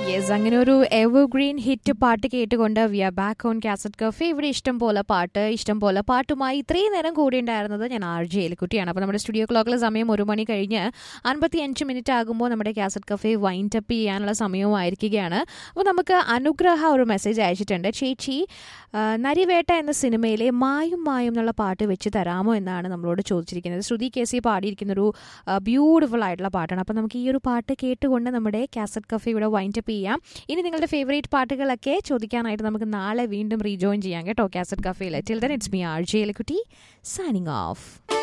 yes അങ്ങനെ ഒരു evergreen hit പാട്ട് കേട്ടുകൊണ്ട് we are back on cassette cafe ഇവിടെ ഇഷ്ടം പോലെ പാട്ട് ഇഷ്ടം പോലെ പാട്ടുമായി ഇത്രയും നേരം കൂടി ഉണ്ടായിരുന്നത് ഞാൻ ആർ ജെ എലിക്കുട്ടിയാണ് അപ്പോൾ നമ്മുടെ സ്റ്റുഡിയോ ക്ലോക്കിലെ സമയം ഒരു മണി കഴിഞ്ഞ് അൻപത്തി അഞ്ച് മിനിറ്റ് ആകുമ്പോൾ നമ്മുടെ കാസറ്റ് കഫേ വൈൻഡ് അപ്പ് ചെയ്യാനുള്ള സമയവും ആയിരിക്കുകയാണ് അപ്പോൾ നമുക്ക് അനുഗ്രഹ ഒരു മെസ്സേജ് അയച്ചിട്ടുണ്ട് ചേച്ചി ആ, നരിവേട്ട എന്ന സിനിമയിലെ മായും മായും എന്നുള്ള പാട്ട് വെച്ച് തരാമോ എന്നാണ് നമ്മളോട് ചോദിച്ചിരിക്കുന്നത് ശ്രുതി കെ സി പാടിയിരിക്കുന്നൊരു ബ്യൂട്ടിഫുൾ ആയിട്ടുള്ള പാട്ടാണ് അപ്പോൾ നമുക്ക് ഈ ഒരു പാട്ട് കേട്ടുകൊണ്ട് നമ്മുടെ കാസറ്റ് കഫേ ഇവിടെ വൈൻഡ് അപ്പ് ചെയ്യാം ഇനി നിങ്ങളുടെ ഫേവറേറ്റ് പാട്ടുകളൊക്കെ ചോദിക്കാനായിട്ട് നമുക്ക് നാളെ വീണ്ടും റീജോയിൻ ചെയ്യാം കേട്ടോ കാസറ്റ് കഫേയിൽ till then it's me R J Elakkutty signing of